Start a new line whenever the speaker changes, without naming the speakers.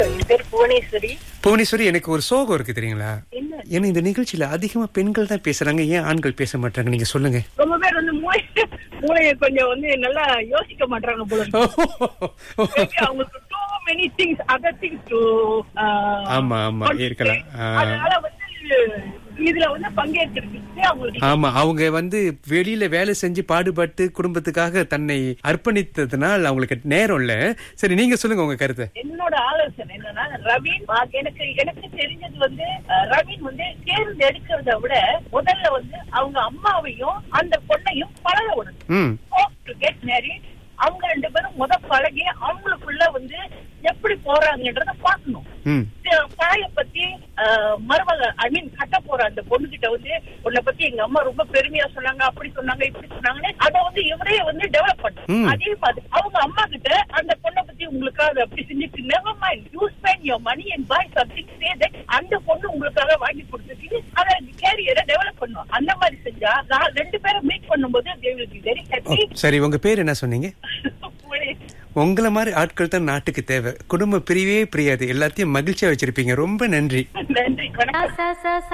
என் பேர் புவனேஸ்வரி
புவனேஸ்வரி எனக்கு ஒரு சோகம் இருக்கு தெரியுங்களா
என்ன
ஏன்னா இந்த நிகழ்ச்சியில அதிகமா பெண்கள் தான் பேசுறாங்க ஏன் ஆண்கள் பேச மாட்டாங்க நீங்க சொல்லுங்க
ரொம்ப பேர் வந்து மூளை மூளையை கொஞ்சம் வந்து நல்லா யோசிக்க மாட்டாங்க போல இருக்கு. Maybe அவங்களுக்கு too many things other things to
ஆமா, ஆமா, இருக்கலாம். ஆ.
அதனால வந்து இதுல வந்து பங்கேற்கிறதுக்கு அவங்களுக்கு
ஆமா அவங்க வந்து வெளியில வேலை செஞ்சு பாடுபட்டு குடும்பத்துக்காக தன்னை அர்ப்பணித்ததுனால் அவங்களுக்கு நேரம் இல்ல சரி நீங்க சொல்லுங்க உங்க கருத்தை
என்னோட ஆலோசனை என்னன்னா ரவீன் வா- எனக்கு எனக்கு தெரிஞ்சது வந்து அஹ், ரவீன் வந்து தேர்ந்தெடுக்கிறத விட முதல்ல வந்து அவங்க அம்மாவையும் அந்த பொண்ணையும் பழக விடணும்
ம்
டு கெட் மேரிட் அவங்க ரெண்டு பேரும் முத பழகி அவங்களுக்குள்ள வந்து எப்படி போறாங்கன்றத பாக்கணும்
ம்
தாய பத்தி அஹ், மருமக ஐ மீன் கட்ட போற அந்த பொண்ணு கிட்ட வந்து உன்னை பத்தி எங்க அம்மா ரொம்ப பெருமையா சொன்னாங்க அப்படி சொன்னாங்க இப்படி சொன்னாங்கன்னு அத வந்து இவரே வந்து டெவலப்
ம்.
பண்ணும் அதே மாதிரி அவங்க அம்மா கிட்ட அந்த பொண்ணை பத்தி உங்களுக்காக அது அப்படி செஞ்சுட்டு never mind you spend your money and buy something say that அந்த பொண்ணு உங்களுக்காக வாங்கி கொடுத்துட்டு அத கேரியரை டெவலப் பண்ணும் அந்த மாதிரி செஞ்சா நான் ரெண்டு பேரும் மீட் பண்ணும்போது they will be very
O,
happy
சரி உங்க பேர் என்ன சொன்னீங்க உங்களை மாதிரி ஆட்கள் தான் நாட்டுக்கு தேவை குடும்ப பிரிவே பிரியாது எல்லாத்தையும் மகிழ்ச்சியா வச்சிருப்பீங்க ரொம்ப நன்றி
நன்றி வணக்கம்
சா சா சா